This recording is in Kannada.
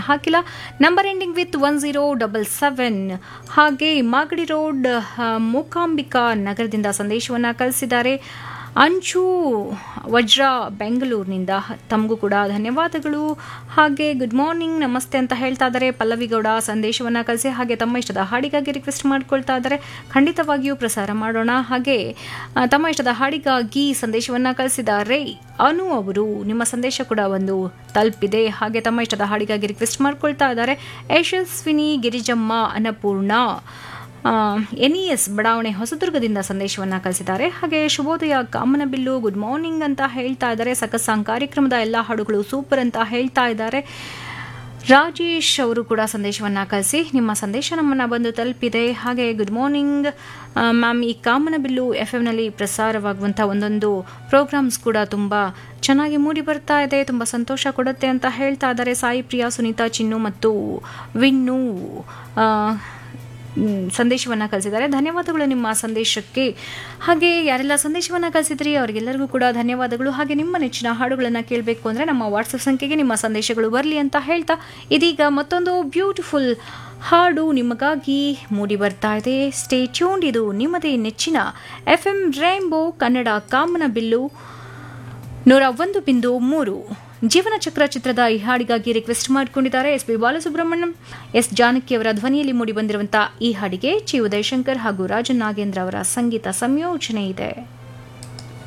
ಹಾಕಿಲ್ಲ number ending with one zero double seven ಹಾಗೆ ಮಾಗಡಿ ರೋಡ್ ಆ, ಮೂಕಾಂಬಿಕಾ ನಗರದಿಂದ ಸಂದೇಶವನ್ನು ಕಳಿಸಿದ್ದಾರೆ ಅಂಚು ವಜ್ರ ಬೆಂಗಳೂರಿನಿಂದ ತಮಗೂ ಕೂಡ ಧನ್ಯವಾದಗಳು ಹಾಗೆ ಗುಡ್ ಮಾರ್ನಿಂಗ್ ನಮಸ್ತೆ ಅಂತ ಹೇಳ್ತಾ ಇದ್ದಾರೆ ಪಲ್ಲವಿಗೌಡ ಸಂದೇಶವನ್ನು ಕಳಿಸಿ ಹಾಗೆ ತಮ್ಮ ಇಷ್ಟದ ಹಾಡಿಗಾಗಿ ರಿಕ್ವೆಸ್ಟ್ ಮಾಡ್ಕೊಳ್ತಾ ಇದ್ದಾರೆ ಖಂಡಿತವಾಗಿಯೂ ಪ್ರಸಾರ ಮಾಡೋಣ ಹಾಗೆ ಆ, ತಮ್ಮ ಇಷ್ಟದ ಹಾಡಿಗಾಗಿ ಸಂದೇಶವನ್ನು ಕಳಿಸಿದ್ದಾರೆ ಅನು ಅವರು ನಿಮ್ಮ ಸಂದೇಶ ಕೂಡ ಒಂದು ತಲುಪಿದೆ ಹಾಗೆ ತಮ್ಮ ಇಷ್ಟದ ಹಾಡಿಗಾಗಿ ರಿಕ್ವೆಸ್ಟ್ ಮಾಡ್ಕೊಳ್ತಾ ಇದ್ದಾರೆ Yashaswini Girijamma Annapurna N E S ಬಡಾವಣೆ ಹೊಸದುರ್ಗದಿಂದ ಸಂದೇಶವನ್ನು ಕಳಿಸಿದ್ದಾರೆ ಹಾಗೆ ಶುಭೋದಯ ಕಾಮನಬಿಲ್ಲು ಗುಡ್ ಮಾರ್ನಿಂಗ್ ಅಂತ ಹೇಳ್ತಾ ಇದ್ದಾರೆ ಸಕಸ್ಸಾಂಗ್ ಕಾರ್ಯಕ್ರಮದ ಎಲ್ಲ ಹಾಡುಗಳು ಸೂಪರ್ ಅಂತ ಹೇಳ್ತಾ ಇದ್ದಾರೆ ರಾಜೇಶ್ ಅವರು ಕೂಡ ಸಂದೇಶವನ್ನು ಕಳಿಸಿ ನಿಮ್ಮ ಸಂದೇಶ ನಮ್ಮನ್ನು ಬಂದು ತಲುಪಿದೆ ಹಾಗೆ ಗುಡ್ ಮಾರ್ನಿಂಗ್ ಮ್ಯಾಮ್ ಈ ಕಾಮನಬಿಲ್ಲು ಎಫ್ ಎಮ್ನಲ್ಲಿ ಪ್ರಸಾರವಾಗುವಂಥ ಒಂದೊಂದು ಪ್ರೋಗ್ರಾಮ್ಸ್ ಕೂಡ ತುಂಬ ಚೆನ್ನಾಗಿ ಮೂಡಿ ಬರ್ತಾ ಇದೆ ತುಂಬ ಸಂತೋಷ ಕೊಡುತ್ತೆ ಅಂತ ಹೇಳ್ತಾ ಇದ್ದಾರೆ ಸಾಯಿ ಪ್ರಿಯಾ ಸುನೀತಾ ಚಿನ್ನು ಮತ್ತು ವಿನ್ನು ಆ, ಮ್, ಸಂದೇಶವನ್ನು ಕಳಿಸಿದ್ದಾರೆ ಧನ್ಯವಾದಗಳು ನಿಮ್ಮ ಸಂದೇಶಕ್ಕೆ ಹಾಗೆ ಯಾರೆಲ್ಲ ಸಂದೇಶವನ್ನು ಕಳಿಸಿದ್ರಿ ಅವರಿಗೆಲ್ಲರಿಗೂ ಕೂಡ ಧನ್ಯವಾದಗಳು ಹಾಗೆ ನಿಮ್ಮ ನೆಚ್ಚಿನ ಹಾಡುಗಳನ್ನು ಕೇಳಬೇಕು ಅಂದರೆ ನಮ್ಮ ವಾಟ್ಸಪ್ ಸಂಖ್ಯೆಗೆ ನಿಮ್ಮ ಸಂದೇಶಗಳು ಬರಲಿ ಅಂತ ಹೇಳ್ತಾ ಇದೀಗ ಮತ್ತೊಂದು ಬ್ಯೂಟಿಫುಲ್ ಹಾಡು ನಿಮಗಾಗಿ ಮೂಡಿ ಬರ್ತಾ ಇದೆ ಸ್ಟೇ ಟ್ಯೂನ್ಡ್ ಇದು ನಿಮ್ಮದೇ ನೆಚ್ಚಿನ ಎಫ್ ಎಂ ರೈಂಬೋ ಕನ್ನಡ ಕಾಮನ ಬಿಲ್ಲು ನೂರ ಒಂದು ಬಿಂದು ಮೂರು ಜೀವನ ಚಕ್ರ ಚಿತ್ರದ ಈ ಹಾಡಿಗಾಗಿ ರಿಕ್ವೆಸ್ಟ್ ಮಾಡಿಕೊಂಡಿದ್ದಾರೆ S P Balasubrahmanyam S Janaki ಅವರ ಧ್ವನಿಯಲ್ಲಿ ಮೂಡಿಬಂದಿರುವಂತಹ ಈ ಹಾಡಿಗೆ ಚಿ ಉದಯಶಂಕರ್ ಹಾಗೂ ರಾಜನ್ ನಾಗೇಂದ್ರ ಅವರ ಸಂಗೀತ ಸಂಯೋಜನೆ ಇದೆ